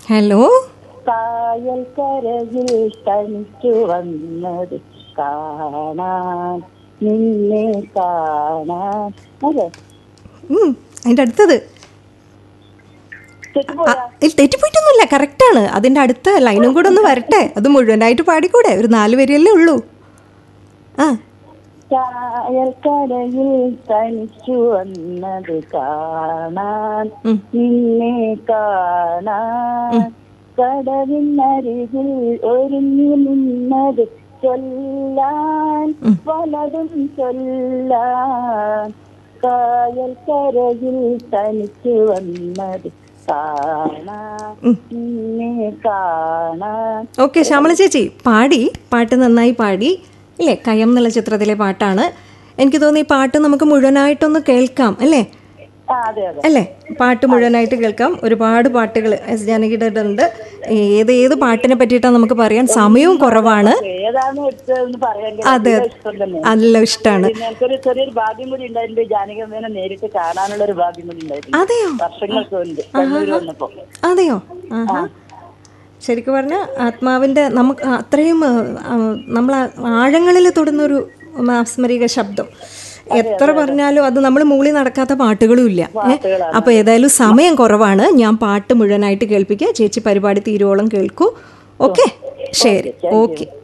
Hello കായൽ കരയിൽ തനിച്ചു വന്നത് കാണാൻ നിന്നെ കാണാൻ അതെ ഉം, അതിന്റെ അടുത്തത് തെറ്റുപോയാ ആ, ഇല്ല, തെറ്റിപ്പോയിട്ടൊന്നുമില്ല കറക്റ്റാണ് അതിന്റെ അടുത്ത ലൈനും കൂടെ ഒന്ന് വരട്ടെ അത് മുഴുവനായിട്ട് പാടിക്കൂടെ ഒരു നാല് വരിയല്ലേ ഉള്ളൂ ആ കായൽ കരയിൽ തനിച്ചു വന്നത് കാണാൻ ഉം. നിന്നെ കാണാൻ കടവിനരികിൽ ഒരുങ്ങി നിന്നത് ചൊല്ലാൻ പലതും ചൊല്ലാൻ കായൽ കരയിൽ തനിച്ചു വന്നത് കാണാൻ നിന്നെ കാണാൻ ഓക്കെ ശ്യാമള ചേച്ചി പാടി പാട്ട് നന്നായി പാടി ഇല്ലേ കയം എന്നുള്ള ചിത്രത്തിലെ പാട്ടാണ് എനിക്ക് തോന്നി ഈ പാട്ട് നമുക്ക് മുഴുവനായിട്ടൊന്ന് കേൾക്കാം അല്ലേ ആ അതെ അതെ അല്ലേ പാട്ട് മുഴുവനായിട്ട് കേൾക്കാം ഒരുപാട് പാട്ടുകൾ എസ് ജാനകിയുടെ ഉണ്ട് ഏത് ഏത് പാട്ടിനെ പറ്റിയിട്ടാണ് നമുക്ക് പറയാൻ സമയവും കുറവാണ് ഏതാണ് എടുത്തതെന്ന് പറയാൻ അതെ ഇഷ്ടം തന്നെ നല്ല ഇഷ്ടമാണ് പിന്നെ എനിക്കൊരു ചെറിയൊരു ഭാഗ്യം കൂടി ഉണ്ടായിട്ടുണ്ട് ജാനകമ്മേനെ നേരിട്ട് കാണാനുള്ള ഒരു ഭാഗ്യം കൂടി ഉണ്ടായിരുന്നു അതെയോ വർഷങ്ങൾക്ക് മുൻപ് കണ്ണൂർ വന്നപ്പോ അതെയോ ആഹാ ശരിക്കും പറഞ്ഞാൽ ആത്മാവിൻ്റെ നമുക്ക് അത്രയും നമ്മൾ ആഴങ്ങളിൽ തൊടുന്നൊരു മാസ്മരിക ശബ്ദം എത്ര പറഞ്ഞാലും അത് നമ്മൾ മൂളി നടക്കാത്ത പാട്ടുകളും ഇല്ല ഏ? അപ്പോൾ ഏതായാലും സമയം കുറവാണ് ഞാൻ പാട്ട് മുഴുവനായിട്ട് കേൾപ്പിക്കുക ചേച്ചി പരിപാടി തീരുവോളം കേൾക്കൂ ഓക്കെ ശരി ഓക്കെ